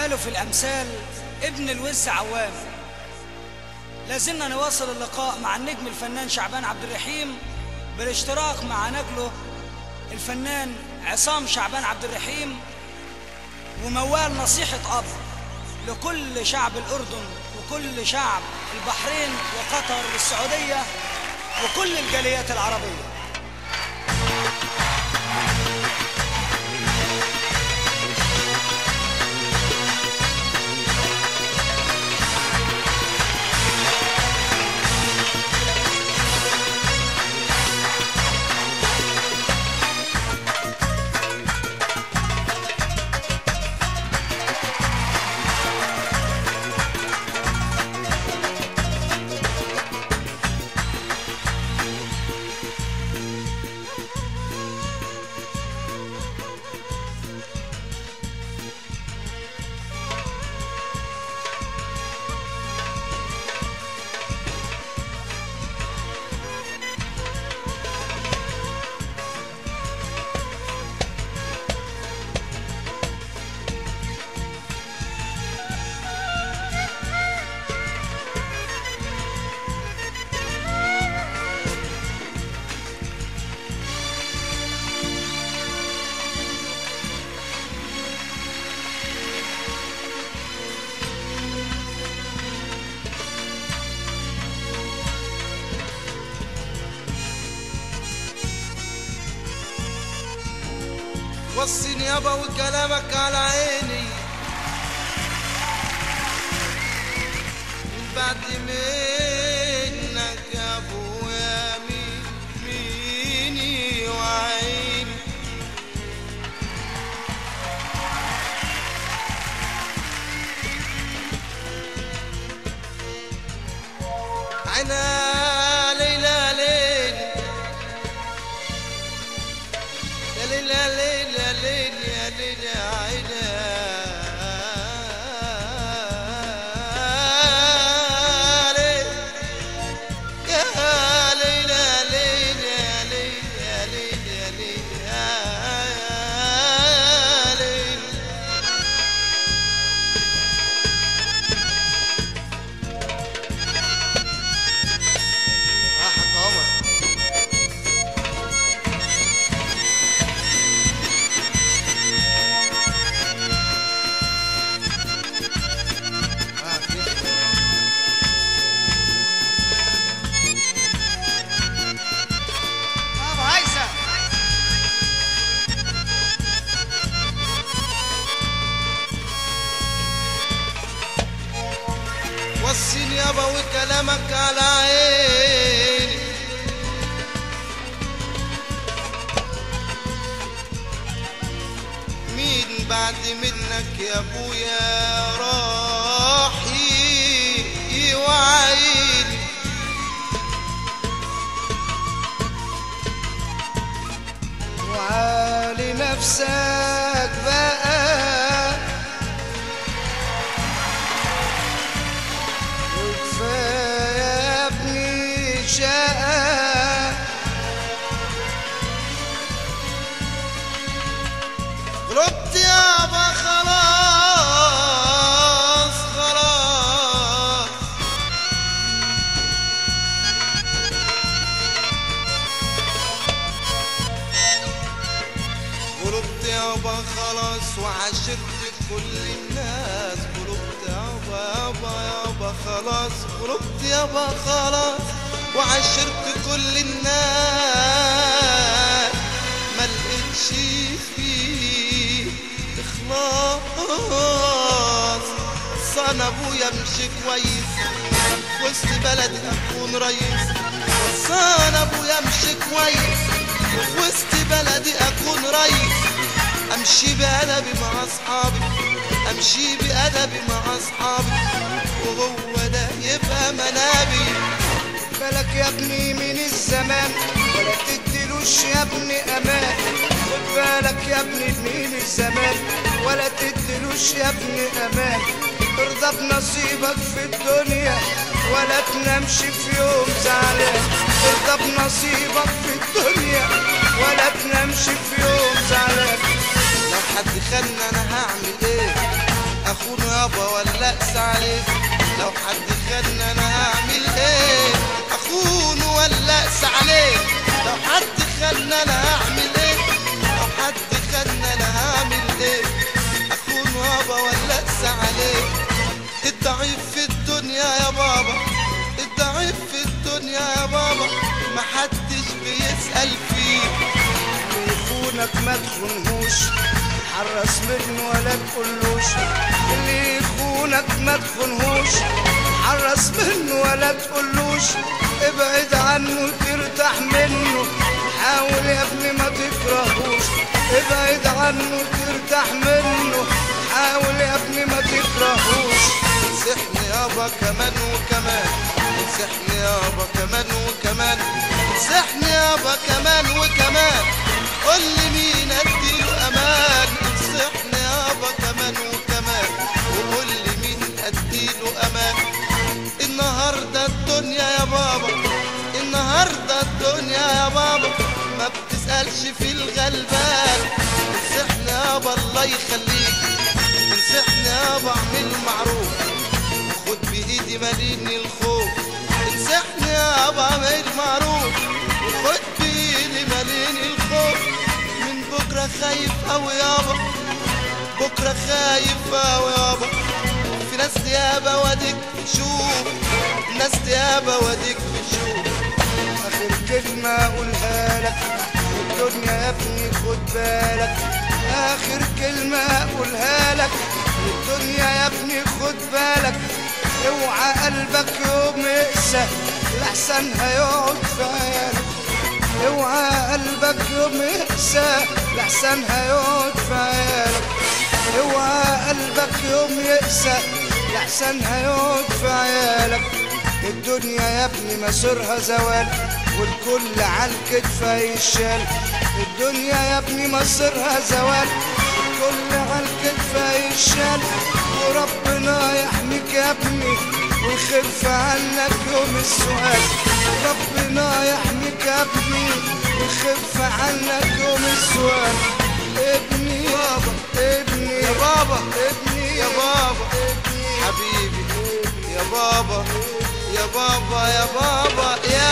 قالوا في الأمثال ابن الوز عوام لازلنا نواصل اللقاء مع النجم الفنان شعبان عبد الرحيم بالاشتراك مع نجله الفنان عصام شعبان عبد الرحيم وموال نصيحة أب لكل شعب الأردن وكل شعب البحرين وقطر والسعودية وكل الجاليات العربية وصيني يابا وكلامك على عيني من بعد منك يا ابويا مين ميني وعيني عينا ليلى ليل يا ليل يا ليل يا ليل يا ليل يا عينا ليل يا ليل يا ليل يا ليل يا ليل يا ليل يا ليل راحت عمر آه، كده. أبو هيثم وصيني يابا وكلامك على عيني مين بعد منك يا ابويا راح ي- يوعيني وعالي نفسك بقى وكفاية يا ابني شقة غلبت يابا خلاص خلاص غلبت يابا خلاص وعشرت كل الناس غلبت يابا يابا يابا خلاص غلبت يابا خلاص وعشرت كل الناس ما لقيتش فيه اخلاص صان ابويا مشي كويس وسط بلدي اكون رئيس صان ابويا مشي كويس وسط بلدي اكون رئيس امشي بادبي مع اصحابي امشي بادبي مع اصحابي وهو ده يبقى منابي بالك يا ابني من الزمان ولا تديلوش يا ابني امان خد بالك يا ابني من الزمان ولا تديلوش يا ابني امان ارضى بنصيبك في الدنيا ولا تنامش في يوم زعلان ارضى بنصيبك في الدنيا ولا تنامش في يوم زعلان لو حد خلنا انا هعمل ايه اخون يابا ولا اقسى عليه لو حد خدنا انا هعمل ايه اخون ولا اقسى عليه لو حد خدنا انا هعمل ايه لو حد خدنا انا هعمل ايه اخون يابا ولا اقسى عليه الضعيف في الدنيا يا بابا الضعيف في الدنيا يا بابا محدش بيسأل فيه اللي يخونك ما تخونهوش حرص منه ولا تقولوش اللي يخونك ما تخونهوش حرص منه ولا تقولوش ابعد عنه ترتاح منه حاول يا ابني ما تكرهوش ابعد عنه ترتاح منه حاول يا ابني ما تكرهوش انسحني يابا كمان وكمان انسحني يابا كمان وكمان انسحني يابا كمان وكمان قول لي مين اديله امان انسحني يابا كمان وكمان وقول لي مين اديله امان النهارده الدنيا يا بابا النهارده الدنيا يا بابا ما بتسألش في الغلبان انسحني يابا الله يخليك انسحني يابا اعمل معروف خد بايدي ماليني الخوف انسحني يابا اعمل معروف خد بايدي ماليني الخوف من بكره خايف اوي يابا بكره خايف اوي يابا في ناس يابا واديك بتشوف ناس يابا واديك بتشوف اخر كلمة اقولها لك الدنيا يا ابني خد بالك اخر كلمة اقولها لك الدنيا يا ابني خد بالك اوعى قلبك يوم يقسى لحسن هيقعد في عيالك اوعى قلبك يوم يقسى لحسن هيقعد في عيالك اوعى قلبك يوم يقسى لحسن هيقعد في عيالك الدنيا يا ابني مصيرها زوال والكل على الكتف هيشال الدنيا يا ابني مصيرها زوال الكل على الكتف هيشال وربنا يحميك يا ابني ويخف عنك يوم السؤال ربنا يحميك يا ابني ويخف عنك يوم السؤال ابني بابا ابني يا بابا ابني يا بابا ابني حبيبي يا بابا يا بابا يا بابا يا